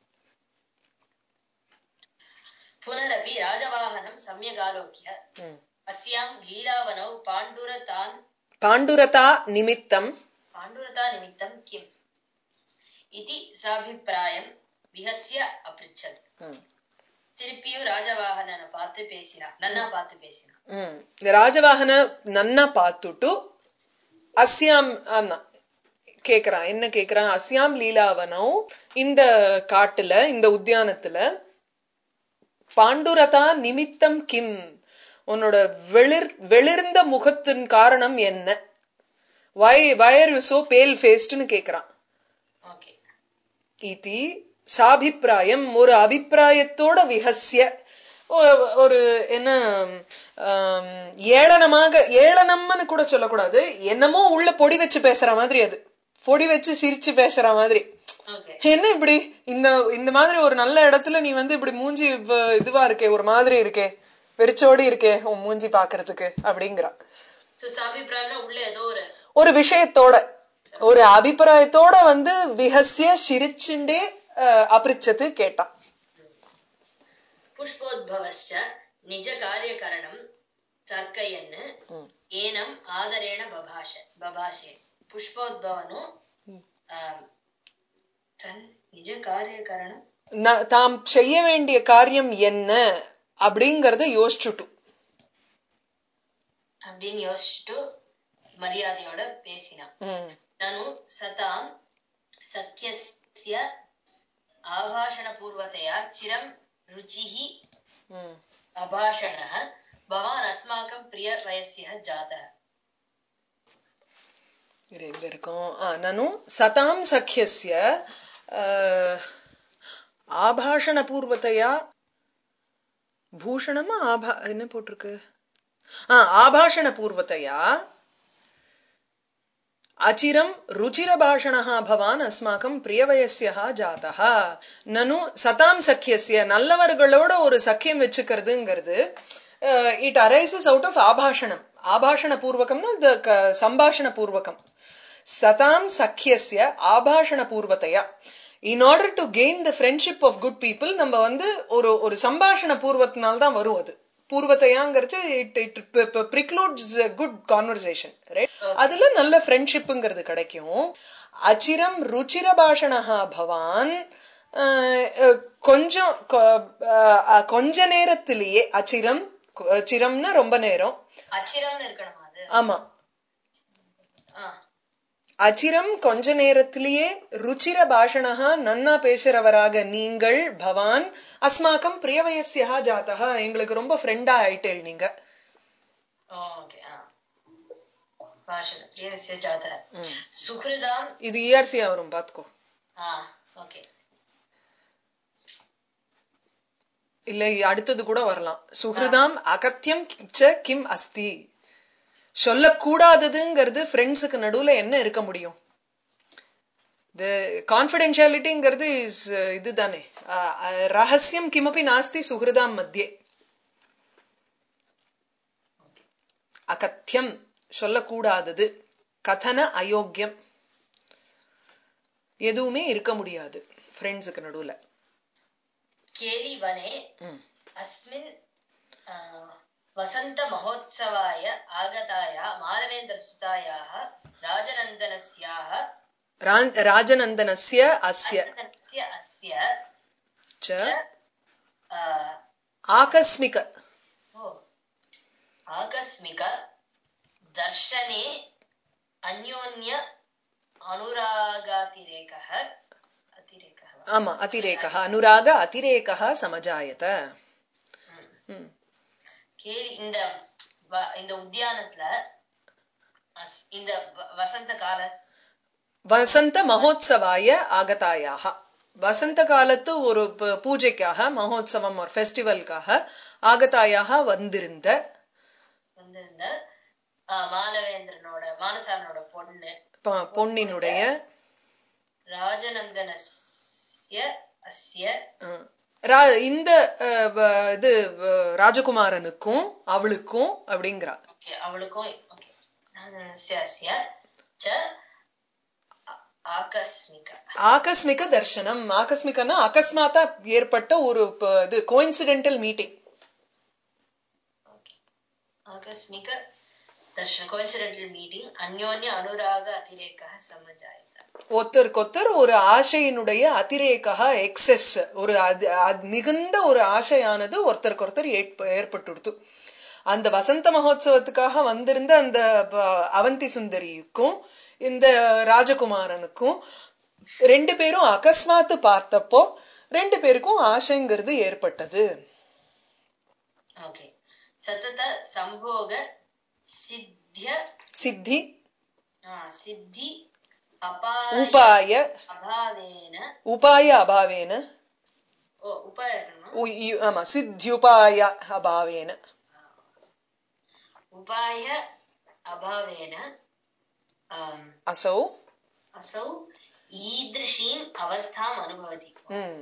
புனரபி ராஜவாகனம் சமயகாலோக்கிய अस्यां लीलावनौ पाण्डुरतान् பாண்டுரதா நிமித்தம் पाण्डुरता निमित्तं किम् इति साभिप्राயம் விஹஸ்ய அப்ரிச்சத் ம். திருப்பியும் ராஜவாகனனை பார்த்து பேசினான் நன்னா பார்த்து பேசினான் ம். இந்த ராஜவாகன நன்னா பார்த்துட்டு அஸ்யாம் ஆமா கேக்குறான் என்ன கேக்குறான் அஸ்யாம் லீலாவனம் இந்த காட்டுல இந்த உத்தியானத்துல பாண்டுரதா நிமித்தம் கிம் உன்னோட வெளிர் வெளிர்ந்த முகத்தின் காரணம் என்ன வை வயர் யூ சோ பேல் ஃபேஸ்ட்னு கேக்குறான் ஓகே இதி சாபிப்பிராயம் ஒரு அபிப்பிராயத்தோட விஹஸ்ய ஒ- ஒரு என்ன ஆம், ஏளனமாக ஏளனம்னு கூட சொல்லக்கூடாது என்னமோ உள்ள பொடி வச்சு பேசுற மாதிரி அது பொடி வச்சு சிரிச்சு பேசுற மாதிரி ஓகே என்ன இப்படி இந்த இந்த மாதிரி ஒரு நல்ல இடத்துல நீ வந்து இப்படி மூஞ்சி வ- இதுவா இருக்கே ஒரு மாதிரி இருக்கே வெறிச்சோடி இருக்கே உன் மூஞ்சி பாக்குறதுக்கு அப்படிங்கிறா சோ சாபிப்ராயம்னா உள்ள ஏதோ ஒரு ஒரு விஷயத்தோட ஒரு அபிப்பிராயத்தோட வந்து விஹஸ்ய சிரிச்சுண்டே அஹ், அபிரிச்சத்து கேட்டான் புஷ்போத்பவஸ்ச நிஜ காரியகரணம் தர்க்கயன் ம். ஏனம் ஆதரேண பபாஷ பபாஷே புஷ்போத்பவனு ஆம், தன் நிஜ காரியகரணம் ந- தாம் செய்ய வேண்டிய காரியம் என்ன அப்படிங்கறத யோசிச்சுட்டு அப்படின்னு யோசிச்சுட்டு மரியாதையோட பேசினான் ம். நனு சதாம் சக்கியஸ்ய ஆபாஷணபூர்வतया चिरं रुचिः ம். अभाषणः भवान् अस्माकं प्रियवयस्यः जातः இரு, எங்க இருக்கும் ஆ, நனு சதாம் சக்கியஸ்ய அஹ், ஆபாஷணபூர்வத்தையா பூஷணமா ஆபா என்ன போட்டிருக்கு ஆ ஆபாஷண பூர்வத்தையா அச்சிரம் ருச்சிரபாஷணः பவான் அஸ்மாக்கம் பிரியவயசியா ஜாதः நனு சதாம் சக்கியஸ்ய நல்லவர்களோட ஒரு சக்கியம் வச்சுக்கிறதுங்கிறது இட் அரைசஸ் அவுட் ஆஃப் ஆபாஷணம் ஆபாஷண பூர்வகம்னா இந்த க- சம்பாஷண பூர்வகம் சதாம் சக்கியஸ்ய ஆபாஷண பூர்வத்தையா in order to gain the friendship of good people நம்ம வந்து ஒரு ஒரு சம்பாஷண பூர்வத்தினால தான் வரும் அது பூர்வத்தையாங்கிறது it it precludes good conversation right அதுல நல்ல ஃப்ரெண்ட்ஷிப்புங்கிறது கிடைக்கும் அச்சிரம் ருச்சிர பாஷணஹா பவான் அஹ், அஹ், கொஞ்சம் கொ- அஹ், கொஞ்ச நேரத்திலேயே அச்சிரம் கொ- சிரம்னா ரொம்ப நேரம் அச்சிரம்னு இருக்கணுமா அது ஆமா ஆ அச்சிரம் கொஞ்ச நேரத்திலேயே ருச்சிர பாஷணஹா நன்னா பேசுறவராக நீங்கள் பவான் அஸ்மாக்கம் பிரியவயசியா ஜாதகா எங்களுக்கு ரொம்ப ஃப்ரெண்டா ஆயிட்டேள் நீங்க ஓகே ஆ भाषण प्रियस्य जातः सुहृदाम् இது இஆர்சியா வரும் பாத்துக்கோ ஆ ஓகே இல்ல அடுத்தது கூட வரலாம் சுஹൃதாம் அகத்தியம் ச கிம் அஸ்தி சொல்லக்கூடாததுங்கிறது ஃப்ரெண்ட்ஸுக்கு நடுவுல என்ன இருக்க முடியும் இந்த கான்பிடென்ஷியாலிட்டிங்கிறது இஸ் இதுதானே அஹ், அஹ், ரகசியம் கிமப்பி நாஸ்தி சுஹൃதாம் மத்தியே அகத்தியம் சொல்லக்கூடாதது கதன அயோக்கியம் எதுவுமே இருக்க முடியாது ஃப்ரெண்ட்ஸுக்கு நடுவுல केलिवने ம். अस्मिन् आ, वसन्तमहोत्सवाय आगताया मालवेन्द्रसुतायाः राजनन्दनस्याः ரா- ராஜநந்தனஸ்ய அஸ்ய नन्दनस्य अस्य ச च आ, ஆகஸ்மிக ओ, आकस्मिक दर्शने अन्योन्य अनुरागातिरेकः अतिरेकः वा? ஆமா அதிரேகா அனுராக அதிரேகா சமஜாயத ம். கேலி இந்த வ- இந்த உத்தியானத்துல அஸ்- இந்த வ- வசந்த கால வசந்த மகோத்சவாய ஆகதாயாக வசந்த காலத்து ஒரு ப- பூஜைக்காக மகோத்சவம் ஒரு ஃபெஸ்டிவல்காக ஆகதாயாக வந்திருந்த வந்திருந்த ஆ, மாலவேந்திரனோட மானசாரனோட பொண்ணு ப- பொன்னினுடைய ராஜநந்தனஸ்ய அஸ்ய அஹ், ரா- இந்த அஹ், வ- இது வ- ராஜகுமாரனுக்கும் அவளுக்கும் அப்படிங்கிறா ஓகே அவளுக்கும் ஓகே ராஜநந்தனஸ்ய அஸ்ய ச ஆ- ஆகஸ்மிக ஆகஸ்மிக தர்சனம் ஆகஸ்மிகன்னா அகஸ்மாத்தா ஏற்பட்ட ஒரு ப- இது கோயின்சிடென்டல் மீட்டிங் ஓகே ஆகஸ்மிக दर्शन कोइन्सिडेंटल मीटिंग अन्योन्य अनुराग अतिरेकः समजायत ஒருத்தருக்கொத்தர் ஒரு ஆசையினுடைய அதிரேகா எக்ஸஸ் ஒரு அது அது மிகுந்த ஒரு ஆசையானது ஒருத்தருக்கொருத்தர் ஏற்ப- ஏற்பட்டுடுத்து அந்த வசந்த மகோத்சவத்துக்காக வந்திருந்த அந்த ப- அவந்தி சுந்தரிக்கும் இந்த ராஜகுமாரனுக்கும் ரெண்டு பேரும் அகஸ்மாத்து பார்த்தப்போ ரெண்டு பேருக்கும் ஆசைங்கிறது ஏற்பட்டது ஓகே சத்தத சம்போக சித்திய சித்தி ஆ, சித்தி அபாய உபாய அபாவேன உபாய அபாவேன ஓ உபாய இருக்கணுமா உ- இ- ஆமா சித்தியுபாய அபாவேன உபாய அபாவேன ஆம், அசௌ असौ ईदृशीम् अवस्थाम् अनुभवति ம்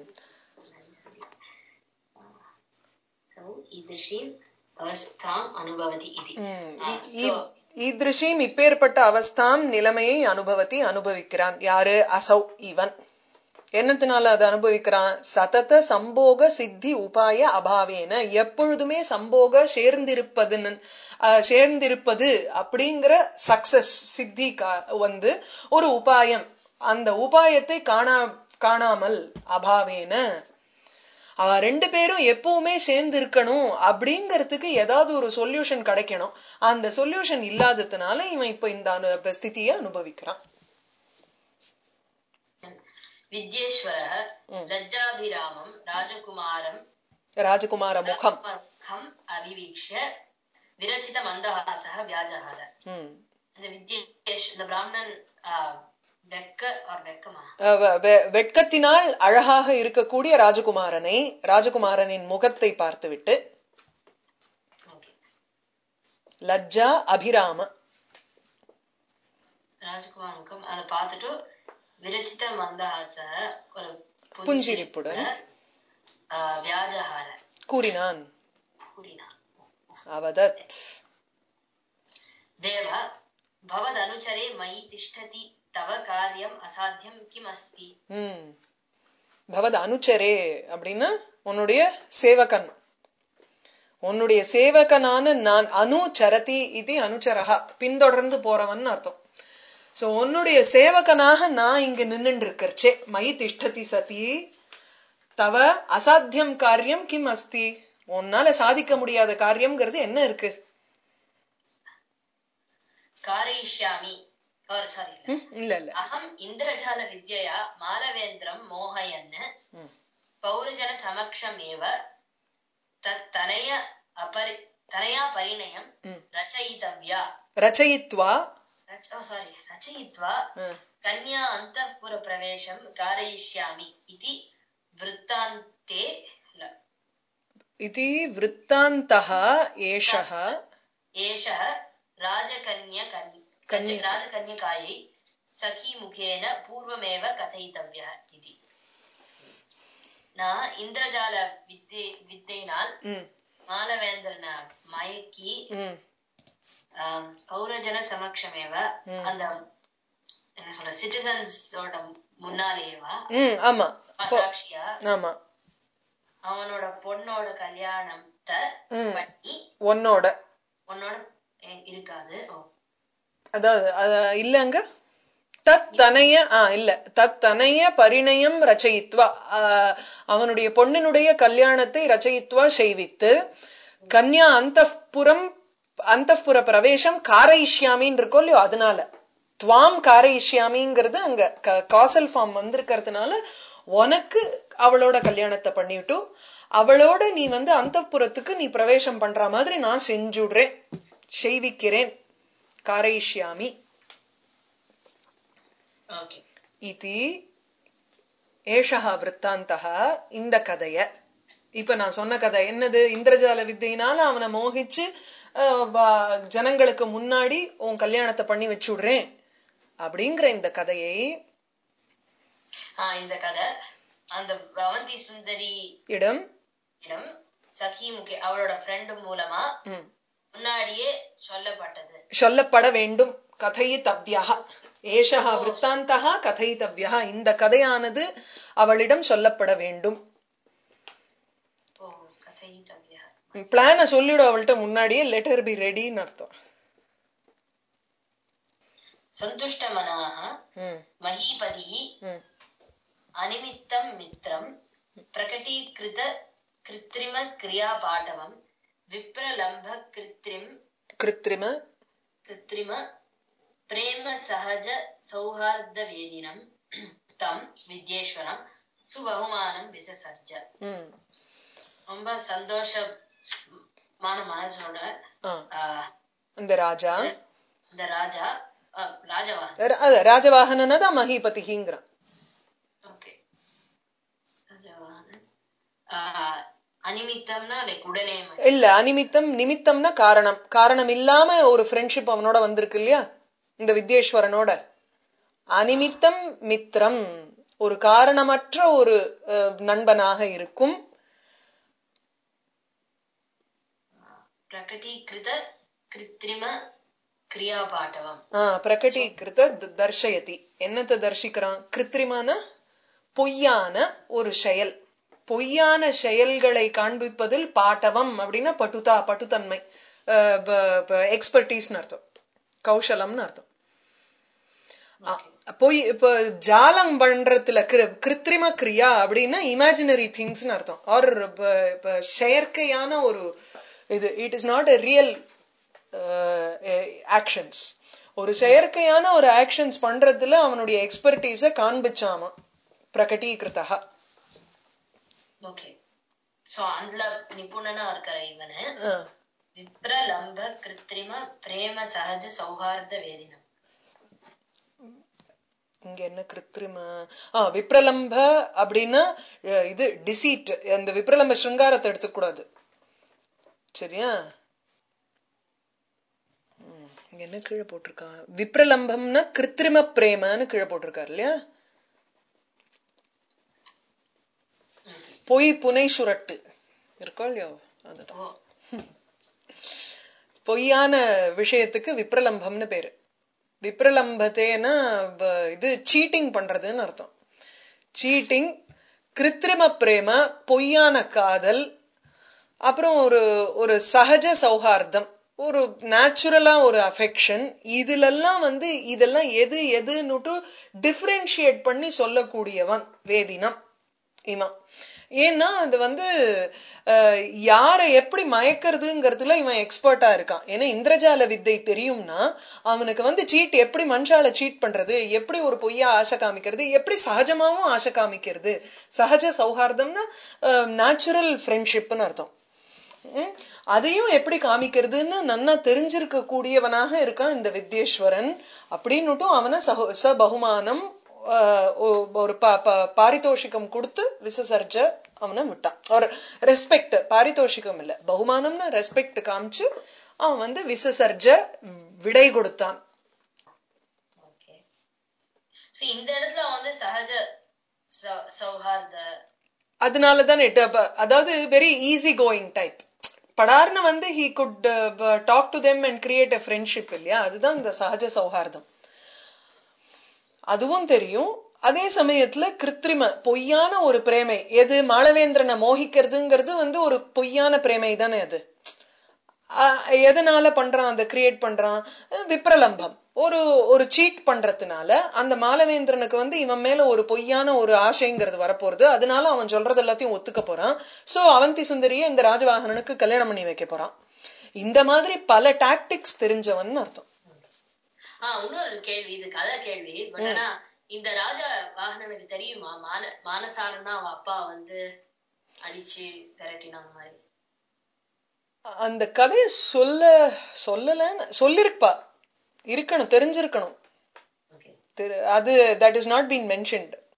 असौ ईदृशीम् अवस्थाम् अनुभवति इति ம். ஆ, இ- so, இ- ஈத்ருஷீம் இப்பேற்பட்ட அவஸ்தாம் நிலைமையை அனுபவத்தி அனுபவிக்கிறான் யாரு அசௌ இவன் என்னத்தினால அதை அனுபவிக்கிறான் சதத சம்போக சித்தி உபாய அபாவேன எப்பொழுதுமே சம்போக சேர்ந்திருப்பதுன்னு அஹ், சேர்ந்திருப்பது அப்படிங்கிற சக்சஸ் சித்தி கா- வந்து ஒரு உபாயம் அந்த உபாயத்தை காணா காணாமல் அபாவேன அவ ரெண்டு பேரும் எப்பவுமே சேர்ந்து இருக்கணும் அப்படிங்கறதுக்கு ஏதாவது ஒரு சொல்யூஷன் கிடைக்கணும் அந்த சொல்யூஷன் இல்லாததுனால இவன் இப்ப இந்த அனு ஸ்திதியை அனுபவிக்கிறான் विद्येश्वरः लज्जाभिरामम् राजकुमारम् ராஜகுமார முகம் मुखम् अभिवीक्ष्य विरचितमन्दहासः व्याजहार ம். இந்த வித்யேஷ் இந்த பிராமணன் ஆ, வெக்க ஆர் வெக்கமா அஹ் வெ- வெ- வெட்கத்தினால் அழகாக இருக்கக்கூடிய ராஜகுமாரனை ராஜகுமாரனின் முகத்தை பார்த்துவிட்டு ஓகே லஜ்ஜா அபிராம ராஜ்குமார் முகம் அதை பார்த்துட்டு விரச்சித மந்தஹாச ஒரு புஞ்சிரிப்புடன். ஆ, வியாஜஹார கூறினான் கூறினார் அவதத் தேவ भवदनुचरे मयि तिष्ठति तव कार्यम् असाध्यं किम् अस्ति ம் பவத் அனுச்சரே அப்படின்னா உன்னுடைய சேவகன் உன்னுடைய சேவகனான நான் அனுச்சரதி இது அனுச்சரகா பின்தொடர்ந்து போறவன் அர்த்தம் சோ உன்னுடைய சேவகனாக நான் இங்க நின்னுட்டு இருக்கறச்சே மயி திஷ்டதி சதி தவ அசாத்தியம் காரியம் கிம் அஸ்தி உன்னால சாதிக்க முடியாத காரியம்ங்கிறது என்ன இருக்கு कारयिष्यामि और sorry ம், இல்ல இல்ல अहम् इन्द्रजालविद्यया मालवेन्द्रं मोहयन् ம், पौरजनसमक्षमेव तत्तनय अपरि तनया परिणयं ம். रचयितव्या ரச்சயித்வா रच oh, sorry रचयित्वा ம், कन्या अन्तःपुरप्रवेशं कारयिष्यामि इति वृत्तान्ते ल- इति वृत्तान्तः एषः एषः राजकन्यकन् कन्यक- राजकन्यकायै सखीमुखेन पूर्वमेव कथयितव्यः इति न இந்திரஜால வித்தை வித்தையினால் ம், மாலவேந்திரனை மயக்கி ம், ஆம், பௌரஜன சமக்ஷமேவ அந்த என்ன சொல்ற சிட்டிசன்ஸோட முன்னாலேயேவா ம், ஆமா சாட்சியா ஆமா அவனோட பொண்ணோட கல்யாணத்தை ம். பண்ணி உன்னோட உன்னோட எ- இருக்காது ஓ அதாவது அது இல்லங்க தத்தனைய ஆ இல்ல தத்தனைய பரிணயம் ரச்சயித்வா ஆ, அவனுடைய பொண்ணினுடைய கல்யாணத்தை ரச்சயித்வா செய்வித்து கன்யா அந்தப்புறம் அந்தப்புற பிரவேசம் காரயிஷ்யாமின்னு இருக்கோ இல்லையோ அதனால துவாம் காரயிஷ்யாமிங்கிறது அங்க காசல் ஃபார்ம் வந்திருக்கிறதுனால உனக்கு அவளோட கல்யாணத்தை பண்ணிவிட்டு அவளோட நீ வந்து அந்தப்புறத்துக்கு நீ பிரவேசம் பண்ற மாதிரி நான் செஞ்சுடுறேன் செய்விக்கிறேன் காரயிஷ்யாமி ஓகே இதி ஏஷः விற்த்தாந்தः இந்த கதைய இப்ப நான் சொன்ன கதை என்னது இந்திரஜால வித்தையினால அவனை மோகிச்சு அஹ், வா- ஜனங்களுக்கு முன்னாடி உன் கல்யாணத்தை பண்ணி வச்சுடுறேன் அப்படிங்கிற இந்த கதையை ஆஹ் இந்த கதை அந்த அவந்தி சுந்தரி இடம் இடம் சகி முகே அவளோட ஃப்ரெண்டு மூலமா ம், முன்னாடியே சொல்லப்பட்டது சொல்லப்பட வேண்டும் கதையித்தவ்யா ஏஷः விற்த்தாந்தः கதையித்தவ்யா இந்த கதையானது அவளிடம் சொல்லப்பட வேண்டும் ஓ கதையித்தவ்யா பிளான சொல்லிடும் அவள்கிட்ட முன்னாடியே லெட்டர் பி ரெடின்னு அர்த்தம் सन्तुष्टमनाः ம் महीपतिः ம் अनिमित्तं मित्रं प्रकटीकृत कृत्रिमक्रियापाटवं विप्रलम्भकृत्रिं கிருத்திரிம कृत्रिम प्रेमसहज सौहार्दवेदिनं तं विद्येश्वरं सुबहुमानं विससर्ज ம் ரொம்ப சந்தோஷமான மனசோட ஆ ஆஹ், இந்த ராஜா இந்த ராஜா ஆஹ், ராஜவாகன் ர- அத ராஜவாகனனா தான் மகிபதிங்கிறான் ஓகே ராஜவாகனன் ஆஹ், அனிமித்தம்னா லைக் உடனே ம- இல்ல அனிமித்தம் நிமித்தம்னா காரணம் காரணம் இல்லாம ஒரு ஃப்ரெண்ட்ஷிப் அவனோட வந்திருக்கு இல்லையா இந்த வித்யேஸ்வரனோட அனிமித்தம் மித்திரம் ஒரு காரணமற்ற ஒரு அஹ், நண்பனாக இருக்கும் பிரகடீகிருத கிருத்திரிம கிரியாபாட்டவம் ஆ, பிரகடீகிருத த- தர்ஷயதி என்னத்தை தர்ஷிக்கிறான் கிருத்திரிமான பொய்யான ஒரு செயல் பொய்யான செயல்களை காண்பிப்பதில் பாட்டவம் அப்படின்னா பட்டுதா பட்டுத்தன்மை எக்ஸ்பர்டீஸ்னு அர்த்தம் கௌசலம்னு அர்த்தம் ஆ, பொய் இப்ப ஜாலம் பண்றதுல கிரு- கிருத்திரிம கிரியா அப்படின்னா இமேஜினரி திங்ஸ்னு அர்த்தம் ஆர் செயற்கையான ஒரு இது it is not a real actions ஒரு செயற்கையான ஒரு ஆக்ஷன்ஸ் பண்றதுல அவனுடைய எக்ஸ்பர்டீஸ காண்பிச்சாமா பிரகடீகிருத்தா ஓகே சோ அதுல நிபுணனா இருக்கிற இவனு ஆ. விப்ரலம்ப கிருத்திரிம பிரேம சகஜ சௌஹார்த வேதினம் இங்க என்ன கிருத்திரிம ஆ விப்ரலம்ப அப்படின்னா அஹ், இது டிசீட் அந்த விப்ரலம்ப சிருங்காரத்தை எடுத்துக்கூடாது சரியா ம், இங்க என்ன கீழே போட்டிருக்கா விப்ரலம்பம்னா கிருத்திரிம பிரேமன்னு கீழே போட்டிருக்காரு இல்லையா பொய் புனை சுரட்டு இருக்கோ இல்லையோ அதுதான் ஓ பொய்யான விஷயத்துக்கு விப்ரலம்பம்னு பேரு விப்ரலம்பத்தேனா வ- இது சீட்டிங் பண்றதுன்னு அர்த்தம் சீட்டிங் கிருத்திரிம பிரேம பொய்யான காதல் அப்புறம் ஒரு ஒரு சகஜ சௌஹார்தம் ஒரு நேச்சுரலா ஒரு அஃபெக்ஷன் இதுலெல்லாம் வந்து இதெல்லாம் எது எதுன்னுட்டு டிஃபரன்ஷியேட் பண்ணி சொல்லக்கூடியவன் வேதினம் இவன் ஏன்னா அது வந்து அஹ், யாரை எப்படி மயக்கிறதுங்கிறதுல இவன் எக்ஸ்பர்ட்டா இருக்கான் ஏன்னா இந்திரஜால வித்தை தெரியும்னா அவனுக்கு வந்து சீட் எப்படி மனுஷால சீட் பண்றது எப்படி ஒரு பொய்யா ஆசை காமிக்கிறது எப்படி சகஜமாவும் ஆசை காமிக்கிறது சகஜ சௌஹார்தம்னா நேச்சுரல் ஃப்ரெண்ட்ஷிப்னு அர்த்தம் ம்? அதையும் எப்படி காமிக்கிறதுன்னு நன்னா தெரிஞ்சிருக்க கூடியவனாக இருக்கான் இந்த வித்யேஸ்வரன் அப்படின்னுட்டும் அவனை சகோ ச பகுமானம் ஆஹ், ஒ- ஒரு பா- பா- பாரிதோஷிகம் கொடுத்து விசசர்ஜ அவனை விட்டான் ஒரு ரெஸ்பெக்ட் பாரிதோஷிகம் இல்ல பகுமானம்னு ரெஸ்பெக்ட் காமிச்சு அவன் வந்து விசசர்ஜ விடை கொடுத்தான் ஓகே சோ இந்த இடத்துல வந்து சகஜ சௌ- சௌஹார்த அதனால தான் it அப்ப- அதாவது வெரி ஈஸி கோயிங் டைப் படார்னு வந்து he could talk to them and create a friendship இல்லையா அதுதான் இந்த சகஜ சௌஹார்தம் அதுவும் தெரியும் அதே சமயத்துல கிருத்திரிம பொய்யான ஒரு பிரேமை எது மாளவேந்திரனை மோகிக்கிறதுங்கிறது வந்து ஒரு பொய்யான பிரேமை தானே அது அஹ் எதனால பண்றான் அதை கிரியேட் பண்றான் அஹ் விப்ரலம்பம் ஒரு ஒரு சீட் பண்றதுனால அந்த மாலவேந்திரனுக்கு வந்து இவன் மேல ஒரு பொய்யான ஒரு ஆசைங்கிறது வரப்போறது அதனால அவன் சொல்றது எல்லாத்தையும் ஒத்துக்க போறான் சோ அவந்தி சுந்தரியை இந்த ராஜவாகனனுக்கு கல்யாணம் பண்ணி வைக்க போறான் இந்த மாதிரி பல டாக்டிக்ஸ் தெரிஞ்சவன் அர்த்தம் ஆஹ் இன்னொரு கேள்வி இது கதை கேள்வி பட் ஆனா இந்த ராஜா வாகனனுக்கு தெரியுமா மான மானசாரன்னா அவன் அப்பா வந்து அடிச்சு விரட்டின அந்த மாதிரி அந்த கதையை சொல்ல சொல்லலன்னு சொல்லிருப்பா இருக்கணும் தெரிஞ்சிருக்கணும் ஓகே தெரி- அது that is not been mentioned